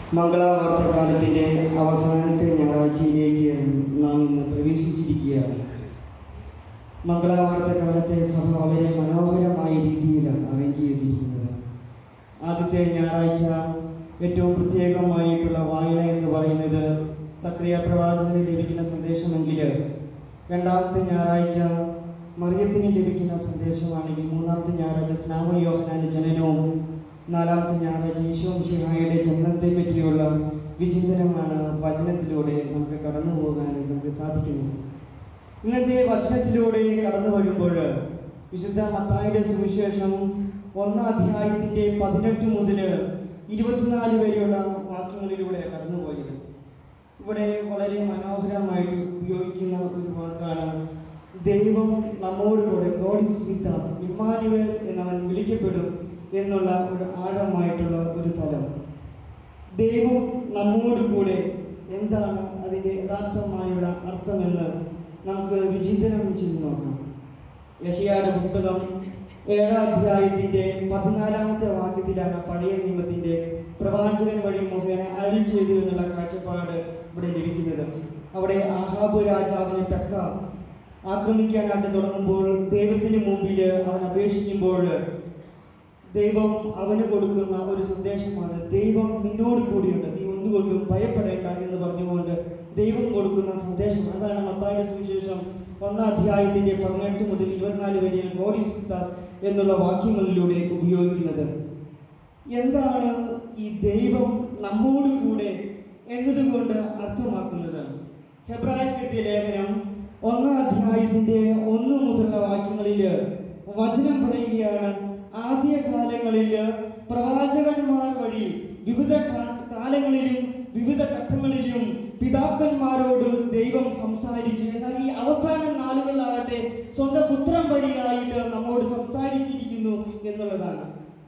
മംഗളവാർത്തകാലത്തിൻ്റെ അവസാനത്തെ ഞായറാഴ്ചയിലേക്ക് നാം ഇന്ന് പ്രവേശിച്ചിരിക്കുകയാണ് മംഗളവാർത്തകാലത്തെ സഭ വളരെ മനോഹരമായ രീതിയിൽ അറേഞ്ച് ചെയ്തിരിക്കുന്നത് ആദ്യത്തെ ഞായറാഴ്ച ഏറ്റവും പ്രത്യേകമായിട്ടുള്ള വായന എന്ന് പറയുന്നത് സക്രിയ പ്രവാചകന് ലഭിക്കുന്ന സന്ദേശമെങ്കിൽ രണ്ടാമത്തെ ഞായറാഴ്ച മറിയത്തിന് ലഭിക്കുന്ന സന്ദേശമാണെങ്കിൽ മൂന്നാമത്തെ ഞായറാഴ്ച സ്നാമയോഹനാന്റെ ജനനവും നാലാമത്തെ ഞായറാഴ്ച ഈശോ മിശിഹായുടെ ജനനത്തെ പറ്റിയുള്ള വിചിന്തനമാണ് വചനത്തിലൂടെ നമുക്ക് കടന്നു പോകാൻ നമുക്ക് സാധിക്കുന്നത് ഇന്നത്തെ വചനത്തിലൂടെ കടന്നു വരുമ്പോൾ വിശുദ്ധ മത്തായുടെ സുവിശേഷം ഒന്നാം അധ്യായത്തിന്റെ പതിനെട്ട് മുതൽ ഇരുപത്തിനാല് വരെയുള്ള വാക്യങ്ങളിലൂടെ കടന്നുപോയത് ഇവിടെ വളരെ മനോഹരമായിട്ട് ഉപയോഗിക്കുന്ന ഒരു വാക്കാണ് ദൈവം നമ്മോട് കൂടെ God is with us Emmanuel എന്നവൻ വിളിക്കപ്പെടും എന്നുള്ള ഒരു ആഴമായിട്ടുള്ള ഒരു തലം ദൈവം നമ്മോട് കൂടെ എന്താണ് അതിൻ്റെ യഥാർത്ഥമായുള്ള അർത്ഥമെന്ന് നമുക്ക് വിചിന്തനം ചെയ്ത് നോക്കാം യശയായുടെ പുസ്തകം ഏഴാം അധ്യായത്തിന്റെ പതിനാലാമത്തെ വാക്യത്തിലാണ് പഴയ നിയമത്തിന്റെ പ്രവാചകൻ വഴി മുഖേന അരുൾ ചെയ്തു എന്നുള്ള കാഴ്ചപ്പാട് ഇവിടെ ലഭിക്കുന്നത് അവിടെ ആഹാബ് രാജാവിനെ പെക്ക ആക്രമിക്കാനായിട്ട് തുടങ്ങുമ്പോൾ ദൈവത്തിന് മുമ്പിൽ അവൻ അപേക്ഷിക്കുമ്പോൾ ദൈവം അവന് കൊടുക്കുന്ന ഒരു സന്ദേശമാണ് ദൈവം നിന്നോട് കൂടിയുണ്ട് നീ ഒന്നുകൊണ്ടും ഭയപ്പെടേണ്ട എന്ന് പറഞ്ഞുകൊണ്ട് ദൈവം കൊടുക്കുന്ന സന്ദേശം അതാണ് മത്തായുടെ സുവിശേഷം ഒന്നാം അധ്യായത്തിന്റെ പതിനെട്ട് മുതൽ ഇരുപത്തിനാല് വരെ ഗോഡി സുത്താസ് എന്നുള്ള വാക്യങ്ങളിലൂടെ ഉപയോഗിക്കുന്നത് എന്താണ് ഈ ദൈവം നമ്മോട് കൂടെ എന്നതുകൊണ്ട് അർത്ഥമാക്കുന്നത് ഹെബ്രായർക്ക് എഴുതിയ ലേഖനം ഒന്നാം അധ്യായത്തിന്റെ ഒന്ന് മുതലുള്ള വാക്യങ്ങളിൽ വചനം പറയുകയാണ് ആദ്യ കാലങ്ങളിൽ പ്രവാചകന്മാർ വഴി വിവിധ കാ- കാലങ്ങളിലും വിവിധ ഘട്ടങ്ങളിലും പിതാക്കന്മാരോട് ദൈവം സംസാരിച്ചു എന്നാൽ ഈ അവസാന നാളുകളിലാകട്ടെ സ്വന്തം പുത്രം വഴിയായിട്ട് നമ്മോട് സംസാരിച്ചിരിക്കുന്നു എന്നുള്ളതാണ്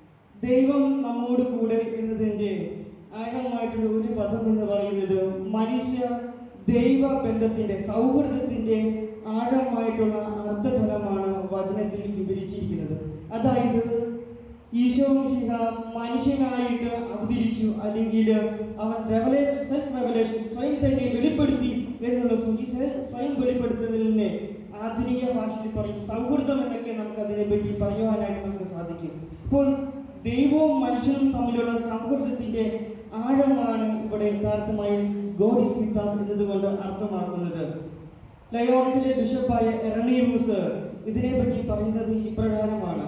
ദൈവം നമ്മോട് കൂടെ എന്നതിൻ്റെ ആഴമായിട്ടുള്ള ഒരു പദം എന്ന് പറയുന്നത് മനുഷ്യ ദൈവ ബന്ധത്തിന്റെ സൗഹൃദത്തിന്റെ ആഴമായിട്ടുള്ള അർത്ഥതലമാണ് വചനത്തിൽ വിവരിച്ചിരിക്കുന്നത് അതായത് ഈശോ മിശിഹ മനുഷ്യനായിട്ട് അവതരിച്ചു അല്ലെങ്കിൽ അവൻ റെവലേഷൻ സെൽഫ് റെവലേഷൻ സ്വയം തന്നെ വെളിപ്പെടുത്തി എന്നുള്ള സൂചി സ്വയം വെളിപ്പെടുത്തുന്നതിനെ ആധുനിക ഭാഷയിൽ പറയും സൗഹൃദം എന്നൊക്കെ നമുക്ക് അതിനെപ്പറ്റി പറയുവാനായിട്ട് നമുക്ക് സാധിക്കും ഇപ്പോൾ ദൈവവും മനുഷ്യനും തമ്മിലുള്ള സൗഹൃദത്തിന്റെ ആഴമാണ് ഇവിടെ യഥാർത്ഥമായി ഗോഡ് ഇസ് വിത്ത് us എന്നതുകൊണ്ട് അർത്ഥമാക്കുന്നത് ലയോൺസിലെ ബിഷപ്പായ എറണീവൂസ് ഇതിനെപ്പറ്റി പറയുന്നത് ഇപ്രകാരമാണ്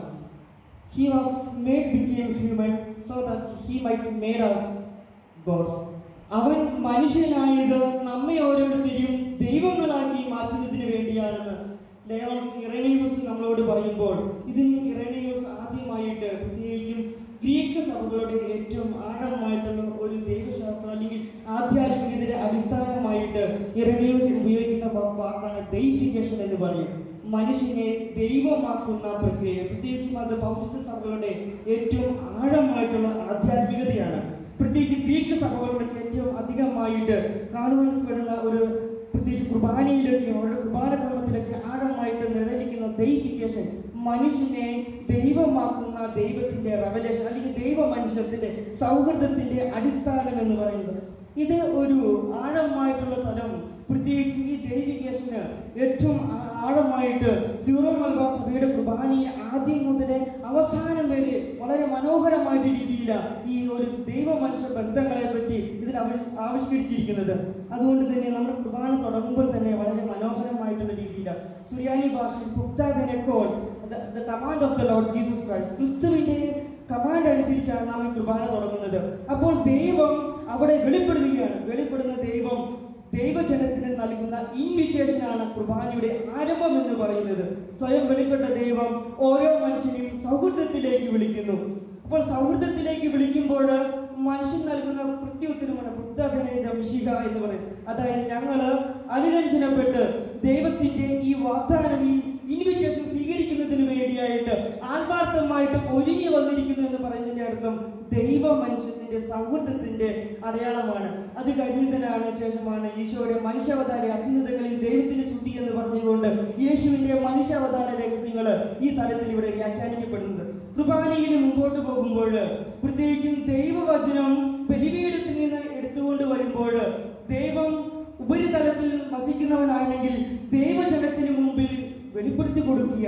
he was made became human so that he might made us gods അവൻ മനുഷ്യനായത് നമ്മെ ഓരോരുത്തരെയും ദൈവങ്ങളാക്കി മാറ്റുന്നതിന് വേണ്ടിയാണെന്ന് ലയോൺസ് ഇറണിയൂസ് നമ്മളോട് പറയുമ്പോൾ ഇതിന് ഇറണിയൂസ് ആദ്യമായിട്ട് പ്രത്യേകിച്ചും ഗ്രീക്ക് സഭകളുടെ ഏറ്റവും ആഴമായിട്ടുള്ള ഒരു ദൈവശാസ്ത്രം അല്ലെങ്കിൽ ആധ്യാത്മികതയുടെ അടിസ്ഥാനമായിട്ട് ഇറണിയൂസ് ഉപയോഗിക്കുന്ന വാ- വാക്കാണ് ദൈവികേഷൻ എന്ന് പറയും മനുഷ്യനെ ദൈവമാക്കുന്ന പ്രക്രിയ പ്രത്യേകിച്ചും അത് പൗരസ്ത്യ സഭകളുടെ ഏറ്റവും ആഴമായിട്ടുള്ള ആധ്യാത്മികതയാണ് പ്രത്യേകിച്ച് ഗ്രീക്ക് സഭകളുടെ ഏറ്റവും അധികമായിട്ട് കാണുവാൻ വരുന്ന ഒരു പ്രത്യേകിച്ച് കുർബാനയിലൊക്കെ അവരുടെ കുർബാന ക്രമത്തിലൊക്കെ ആഴമായിട്ട് നിഴലിക്കുന്ന ദൈവികേഷൻ മനുഷ്യനെ ദൈവമാക്കുന്ന ദൈവത്തിന്റെ റവലേഷൻ അല്ലെങ്കിൽ ദൈവ മനുഷ്യത്തിന്റെ സൗഹൃദത്തിന്റെ അടിസ്ഥാനം എന്ന് പറയുന്നത് ഇത് ഒരു ആഴമായിട്ടുള്ള തലം പ്രത്യേകിച്ച് ഈ ദൈവികേഷന് ഏറ്റവും ആ- ആഴമായിട്ട് സീറോ മലബാർ സഭയുടെ കുർബാനയെ ആദ്യം മുതലേ അവസാനം വരെ വളരെ മനോഹരമായിട്ട് രീതിയിലാണ് ഈ ഒരു ദൈവ മനുഷ്യ ബന്ധങ്ങളെ പറ്റി ഇതിൽ ആവി- ആവിഷ്കരിച്ചിരിക്കുന്നത് അതുകൊണ്ട് തന്നെ നമ്മുടെ കുർബാന തുടങ്ങുമ്പോൾ തന്നെ വളരെ മനോഹരമായിട്ടുള്ള രീതിയിലാണ് സുറിയാനി ഭാഷയിൽ പുക്താദനക്കോൾ the command of the Lord Jesus Christ ക്രിസ്തുവിന്റെ കമാൻഡ് അനുസരിച്ചാണ് നാം ഈ കുർബാന തുടങ്ങുന്നത് അപ്പോൾ ദൈവം അവിടെ വെളിപ്പെടുകയാണ് വെളിപ്പെടുന്ന ദൈവം ദൈവജനത്തിന് നൽകുന്ന ഇൻവിറ്റേഷൻ ആണ് കുർബാനയുടെ ആരംഭം എന്ന് പറയുന്നത് സ്വയം വെളിപ്പെട്ട ദൈവം ഓരോ മനുഷ്യനെയും സൗഹൃദത്തിലേക്ക് വിളിക്കുന്നു അപ്പോൾ സൗഹൃദത്തിലേക്ക് വിളിക്കുമ്പോൾ മനുഷ്യൻ നൽകുന്ന പ്രത്യുത്തരമാണ് ബുദ്ധകനയുടെ മിശിക എന്ന് പറയും അതായത് ഞങ്ങള് അനുരഞ്ജനപ്പെട്ട് ദൈവത്തിന്റെ ഈ വാഗ്ദാനം ഈ ഇൻവിറ്റേഷൻ സ്വീകരിക്കുന്നതിന് വേണ്ടിയായിട്ട് ആത്മാർത്ഥമായിട്ട് ഒരുങ്ങി വന്നിരിക്കുന്നു എന്ന് പറയുന്നതിന്റെ അർത്ഥം ദൈവ മനുഷ്യത്തിന്റെ സൗഹൃദത്തിന്റെ അടയാളമാണ് അത് കഴിഞ്ഞതിനാണ് ശേഷമാണ് ഈശോയുടെ മനുഷ്യാവതാര അത്യുന്നതങ്ങളിൽ ദൈവത്തിന് ശുദ്ധി എന്ന് പറഞ്ഞുകൊണ്ട് യേശുവിന്റെ മനുഷ്യാവതാര രഹസ്യങ്ങൾ ഈ തലത്തിൽ ഇവിടെ വ്യാഖ്യാനിക്കപ്പെടുന്നത് കുർബാനയിൽ മുമ്പോട്ട് പോകുമ്പോൾ പ്രത്യേകിച്ചും ദൈവവചനം ബലിപീഠത്തിൽ നിന്ന്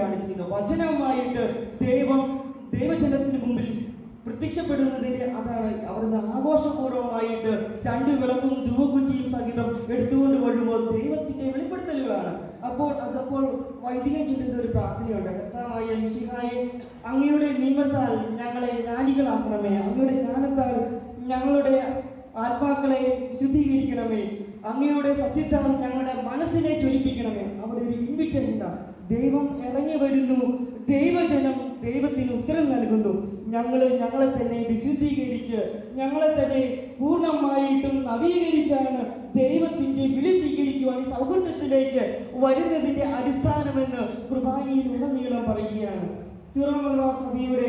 വേണ്ടിയാണ് ചെയ്യുന്നത് വചനമായിട്ട് ദൈവം ദൈവജനത്തിന് മുമ്പിൽ പ്രത്യക്ഷപ്പെടുന്നതിന്റെ അതാണ് അവിടുന്ന് ആഘോഷപൂർവമായിട്ട് രണ്ട് വിളക്കും ധൂവകുറ്റിയും സഹിതം എടുത്തുകൊണ്ട് വരുമ്പോൾ ദൈവത്തിന്റെ വെളിപ്പെടുത്തലുകളാണ് അപ്പോൾ അതപ്പോൾ വൈദികൻ ചൊല്ലുന്ന ഒരു പ്രാർത്ഥനയുണ്ട് കർത്താവായ മിശിഹായെ അങ്ങയുടെ നിയമത്താൽ ഞങ്ങളെ ജ്ഞാനികളാക്കണമേ അങ്ങയുടെ ജ്ഞാനത്താൽ ഞങ്ങളുടെ ആത്മാക്കളെ വിശുദ്ധീകരിക്കണമേ അങ്ങയുടെ സത്യത്താൽ ഞങ്ങളുടെ മനസ്സിനെ ജ്വലിപ്പിക്കണമേ അവിടെ ഒരു ഇൻവിറ്റേഷൻ ദൈവം ഇറങ്ങി വരുന്നു ദൈവജനം ദൈവത്തിന് ഉത്തരം നൽകുന്നു ഞങ്ങൾ ഞങ്ങളെ തന്നെ വിശുദ്ധീകരിച്ച് ഞങ്ങളെ തന്നെ പൂർണ്ണമായിട്ടും നവീകരിച്ചാണ് ദൈവത്തിന്റെ വിളി സ്വീകരിക്കുവാൻ ഈ സൗഹൃദത്തിലേക്ക് വരുന്നതിന്റെ അടിസ്ഥാനമെന്ന് കുർബാനയിൽ ഉടനീളം പറയുകയാണ് സീറോ മലബാർ സഭയുടെ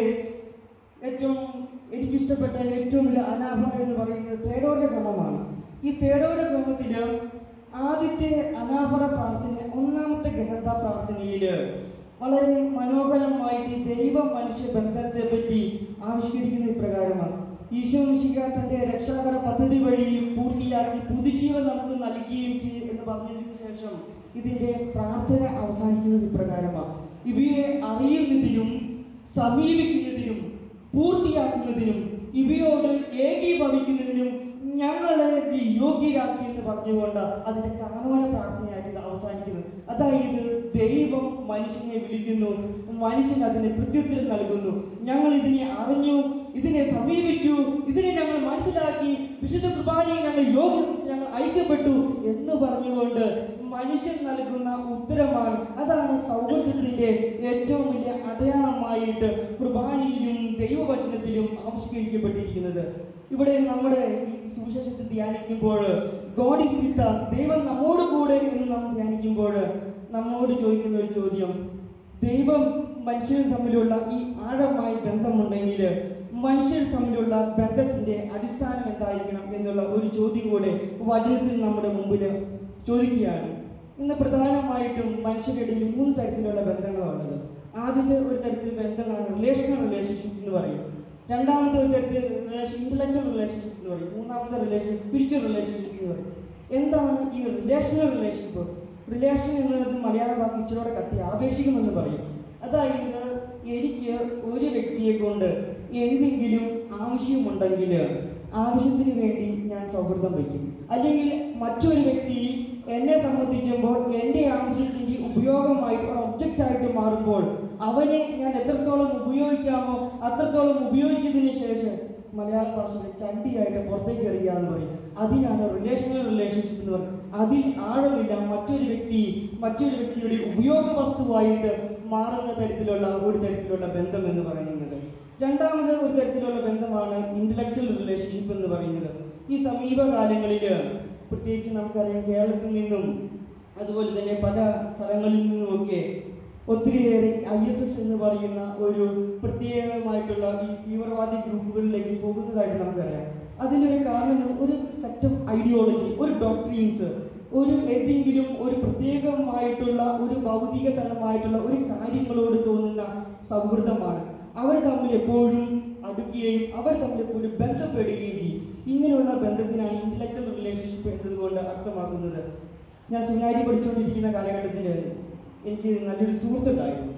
ഏറ്റവും എനിക്കിഷ്ടപ്പെട്ട ഏറ്റവും വലിയ അനാഭ എന്ന് പറയുന്നത് തേടോര ക്രമമാണ് ഈ തേടോര ക്രമത്തില് ആദ്യത്തെ അനാഭര പ്രാർത്ഥന ഒന്നാമത്തെ ഗ്രഹത്ത പ്രാർത്ഥനയില് വളരെ മനോഹരമായിട്ട് ഈ ദൈവ മനുഷ്യ ബന്ധത്തെ പറ്റി ആവിഷ്കരിക്കുന്ന ഇപ്രകാരമാണ് ഈശോ മിശിക തന്റെ രക്ഷാകര പദ്ധതി വഴി പൂർത്തിയാക്കി പുതുജീവൻ നമുക്ക് നൽകുകയും ചെയ്യും എന്ന് പറഞ്ഞതിന് ശേഷം ഇതിന്റെ പ്രാർത്ഥന അവസാനിക്കുന്നത് ഇപ്രകാരമാണ് ഇവയെ അറിയുന്നതിനും സമീപിക്കുന്നതിനും പൂർത്തിയാക്കുന്നതിനും ഇവയോട് ഏകീഭവിക്കുന്നതിനും ഞങ്ങളെ നീ യോഗ്യരാക്കി എന്ന് പറഞ്ഞുകൊണ്ട് അതിന്റെ കാനോന പ്രാർത്ഥനയായിട്ട് ഇത് അവസാനിക്കുന്നത് അതായത് ദൈവം മനുഷ്യനെ വിളിക്കുന്നു മനുഷ്യൻ അതിന് പ്രത്യുത്തരം നൽകുന്നു ഞങ്ങൾ ഇതിനെ അറിഞ്ഞു ഇതിനെ സമീപിച്ചു ഇതിനെ ഞങ്ങൾ മനസ്സിലാക്കി വിശുദ്ധ കുർബാനയിൽ ഞങ്ങൾ യോഗ ഞങ്ങൾ ഐക്യപ്പെട്ടു എന്ന് പറഞ്ഞുകൊണ്ട് മനുഷ്യൻ നൽകുന്ന ഉത്തരമാണ് അതാണ് സൗഹൃദത്തിന്റെ ഏറ്റവും വലിയ അടയാളമായിട്ട് കുർബാനയിലും ദൈവവചനത്തിലും ആവിഷ്കരിക്കപ്പെട്ടിരിക്കുന്നത് ഇവിടെ നമ്മുടെ ഈ സുവിശേഷത്തിൽ ധ്യാനിക്കുമ്പോൾ ഗോഡ് ഈസ് വിത്ത് us ദൈവം നമ്മോട് കൂടെ എന്ന് നാം ധ്യാനിക്കുമ്പോൾ നമ്മോട് ചോദിക്കുന്ന ഒരു ചോദ്യം ദൈവം മനുഷ്യരും തമ്മിലുള്ള ഈ ആഴമായ ബന്ധമുണ്ടെങ്കിൽ മനുഷ്യർ തമ്മിലുള്ള ബന്ധത്തിന്റെ അടിസ്ഥാനം എന്തായിരിക്കണം എന്നുള്ള ഒരു ചോദ്യം കൂടെ വചനത്തിൽ നമ്മുടെ മുമ്പിൽ ചോദിക്കുകയാണ് ഇന്ന് പ്രധാനമായിട്ടും മനുഷ്യരുടെ ഇടയിൽ മൂന്ന് തരത്തിലുള്ള ബന്ധങ്ങളാണുള്ളത് ആദ്യത്തെ ഒരു തരത്തിൽ ബന്ധമാണ് റിലേഷണൽ റിലേഷൻഷിപ്പ് എന്ന് പറയും രണ്ടാമത്തെ ഒരു തരത്തിൽ റിലേഷൻ ഇന്റലക്ച്വൽ റിലേഷൻഷിപ്പ് എന്ന് പറയും മൂന്നാമത്തെ റിലേഷൻ സ്പിരിച്വൽ റിലേഷൻഷിപ്പ് എന്ന് പറയും എന്താണ് ഈ റിലേഷണൽ റിലേഷൻഷിപ്പ് റിലേഷൻ എന്നത് മലയാള വാക്ക് ഇച്ചിരൂടെ കട്ടി ആപേക്ഷിക്കുമെന്ന് പറയും അതായത് എനിക്ക് ഒരു വ്യക്തിയെ കൊണ്ട് എന്തെങ്കിലും ആവശ്യമുണ്ടെങ്കിൽ ആവശ്യത്തിന് വേണ്ടി ഞാൻ സൗഹൃദം വയ്ക്കും അല്ലെങ്കിൽ മറ്റൊരു വ്യക്തി എന്നെ സംബന്ധിക്കുമ്പോൾ എൻ്റെ ആവശ്യത്തിന്റെ ഉപയോഗമായി ഒരു ഒബ്ജക്റ്റ് ആയിട്ട് മാറുമ്പോൾ അവനെ ഞാൻ എത്രത്തോളം ഉപയോഗിക്കാമോ അത്രത്തോളം ഉപയോഗിച്ചതിന് ശേഷം മലയാള ഭാഷയിൽ ചണ്ടിയായിട്ട് പുറത്തേക്ക് എറിയാന്ന് പറയും അതിനാണ് റിലേഷണൽ റിലേഷൻഷിപ്പ് എന്ന് പറയുന്നത് അതിൽ ആഴമില്ല മറ്റൊരു വ്യക്തി മറ്റൊരു വ്യക്തിയുടെ ഉപയോഗ വസ്തുവായിട്ട് മാറുന്ന തരത്തിലുള്ള ഒരു തരത്തിലുള്ള ബന്ധം എന്ന് പറയുന്നത് രണ്ടാമത് ഒരു തരത്തിലുള്ള ബന്ധമാണ് ഇന്റലക്ച്വൽ റിലേഷൻഷിപ്പ് എന്ന് പറയുന്നത് ഈ സമീപകാലങ്ങളിൽ പ്രത്യേകിച്ച് നമുക്കറിയാം കേരളത്തിൽ നിന്നും അതുപോലെ തന്നെ പല സ്ഥലങ്ങളിൽ നിന്നുമൊക്കെ ഒത്തിരിയേറെ ഐ എസ് എസ് എന്ന് പറയുന്ന ഒരു പ്രത്യേകമായിട്ടുള്ള ഈ തീവ്രവാദി ഗ്രൂപ്പുകളിലേക്ക് പോകുന്നതായിട്ട് നമുക്കറിയാം അതിനൊരു കാരണം ഒരു സെറ്റ് ഓഫ് ഐഡിയോളജി ഒരു ഡോക്ട്രീൻസ് ഒരു ഏതെങ്കിലും ഒരു പ്രത്യേകമായിട്ടുള്ള ഒരു ഭൗതിക തലമായിട്ടുള്ള ഒരു കാര്യങ്ങളോട് തോന്നുന്ന സൗഹൃദമാണ് അവർ തമ്മിൽ എപ്പോഴും അടുക്കുകയും അവർ തമ്മിൽ എപ്പോഴും ബന്ധപ്പെടുകയും ചെയ്യും ഇങ്ങനെയുള്ള ബന്ധത്തിനാണ് ഇന്റലക്ച്വൽ റിലേഷൻഷിപ്പ് എന്നതുകൊണ്ട് അർത്ഥമാക്കുന്നത് ഞാൻ സെമിനാരി പഠിച്ചുകൊണ്ടിരിക്കുന്ന കാലഘട്ടത്തിൽ എനിക്ക് നല്ലൊരു സുഹൃത്തുണ്ടായിരുന്നു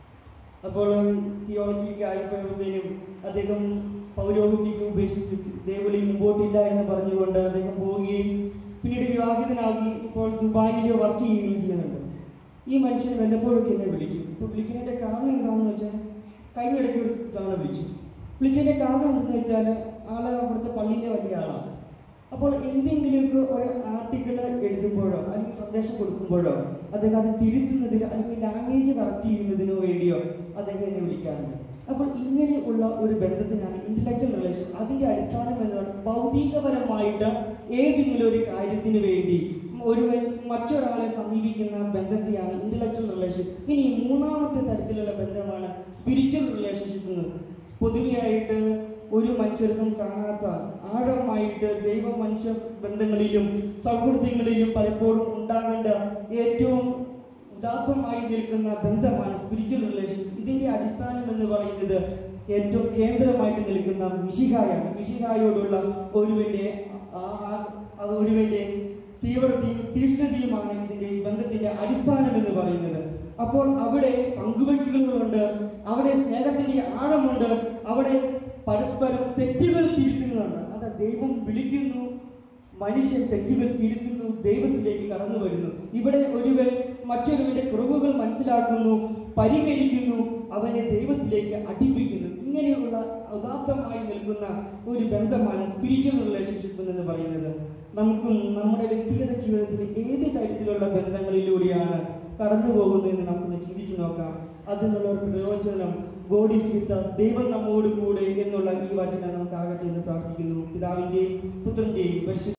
അപ്പോൾ തിയോളജിക്ക് ആയിപ്പോയപ്പോഴത്തേനും അദ്ദേഹം പൗരോഹിത്യക്ക് ഉപേക്ഷിച്ച് ദേവളി മുമ്പോട്ടില്ല എന്ന് പറഞ്ഞുകൊണ്ട് അദ്ദേഹം പോവുകയും പിന്നീട് വിവാഹിതനാക്കി ഇപ്പോൾ ദുബായിൽ വർക്ക് ചെയ്യുകയും ചെയ്യുന്നുണ്ട് ഈ മനുഷ്യൻ വല്ലപ്പോഴൊക്കെ എന്നെ വിളിക്കും ഇപ്പോൾ വിളിക്കുന്നതിൻ്റെ കാരണം എന്താണെന്ന് വെച്ചാൽ കഴിഞ്ഞ ഇടയ്ക്ക് ഒരു തവണ വിളിച്ചു വിളിച്ചതിൻ്റെ കാരണം എന്തെന്ന് വെച്ചാൽ ആള് അവിടുത്തെ പള്ളിയിലെ വലിയ ആളാണ് അപ്പോൾ എന്തെങ്കിലുമൊക്കെ ഒരു ആർട്ടിക്കിൾ എഴുതുമ്പോഴോ അല്ലെങ്കിൽ സന്ദേശം കൊടുക്കുമ്പോഴോ അദ്ദേഹം അത് തിരുത്തുന്നതിനോ അല്ലെങ്കിൽ ലാംഗ്വേജ് കറക്റ്റ് ചെയ്യുന്നതിനോ വേണ്ടിയോ അദ്ദേഹം എന്നെ വിളിക്കാറുണ്ട് അപ്പോൾ ഇങ്ങനെയുള്ള ഒരു ബന്ധത്തിനാണ് ഇന്റലക്ച്വൽ റിലേഷൻ അതിന്റെ അടിസ്ഥാനം എന്താണ് ഭൗതികപരമായിട്ട് ഏതെങ്കിലും ഒരു കാര്യത്തിന് വേണ്ടി ഒരുവൻ മറ്റൊരാളെ സമീപിക്കുന്ന ബന്ധത്തെയാണ് ഇന്റലക്ച്വൽ റിലേഷൻ ഇനി മൂന്നാമത്തെ തരത്തിലുള്ള ബന്ധമാണ് സ്പിരിച്വൽ റിലേഷൻഷിപ്പ് എന്ന് പൊതുവെയായിട്ട് ഒരു മനുഷ്യർക്കും കാണാത്ത ആഴമായിട്ട് ദൈവ മനുഷ്യ ബന്ധങ്ങളിലും സൗഹൃദങ്ങളിലും പലപ്പോഴും ഉണ്ടാകേണ്ട ഏറ്റവും ഉദാത്തമായി നിൽക്കുന്ന ബന്ധമാണ് സ്പിരിച്വൽ റിലേഷൻ ഇതിന്റെ അടിസ്ഥാനം എന്ന് പറയുന്നത് ഏറ്റവും കേന്ദ്രമായിട്ട് നിൽക്കുന്ന മിശിഹായാണ് മിശിഹായോടുള്ള ഒരുവന്റെ ആ- ആ- ആ ഒരുവന്റെ തീവ്രതയും തീഷ്ണതയുമാണ് ഇതിന്റെ ഈ ബന്ധത്തിന്റെ അടിസ്ഥാനം എന്ന് പറയുന്നത് അപ്പോൾ അവിടെ പങ്കുവയ്ക്കലുകളുണ്ട് അവിടെ സ്നേഹത്തിന്റെ ആഴമുണ്ട് അവിടെ പരസ്പരം തെറ്റുകൾ തിരുത്തുന്നുണ്ട് അത് ദൈവം വിളിക്കുന്നു മനുഷ്യൻ തെറ്റുകൾ തിരുത്തുന്നു ദൈവത്തിലേക്ക് കടന്നു വരുന്നു ഇവിടെ ഒരുവൻ മറ്റൊരുവന്റെ കുറവുകൾ മനസ്സിലാക്കുന്നു പരിഹരിക്കുന്നു അവനെ ദൈവത്തിലേക്ക് അടുപ്പിക്കുന്നു ഇങ്ങനെയുള്ള ഉദാത്തമായി നിൽക്കുന്ന ഒരു ബന്ധമാണ് സ്പിരിച്വൽ റിലേഷൻഷിപ്പ് എന്ന് പറയുന്നത് നമുക്കും നമ്മുടെ വ്യക്തിഗത ജീവിതത്തിൽ ഏത് തരത്തിലുള്ള ബന്ധങ്ങളിലൂടെയാണ് കടന്നു പോകുന്നതെന്ന് നമുക്കൊന്ന് ചിന്തിച്ചു നോക്കാം അതിനുള്ള ഒരു പ്രയോജനം ഗോഡ് ഈസ് വിത്ത് us ദൈവം നമ്മോട് കൂടെ എന്നുള്ള ഈ വചനം നമുക്കാകട്ടെ എന്ന് പ്രാർത്ഥിക്കുന്നു പിതാവിന്റെയും പുത്രന്റെയും പരിശുദ്ധ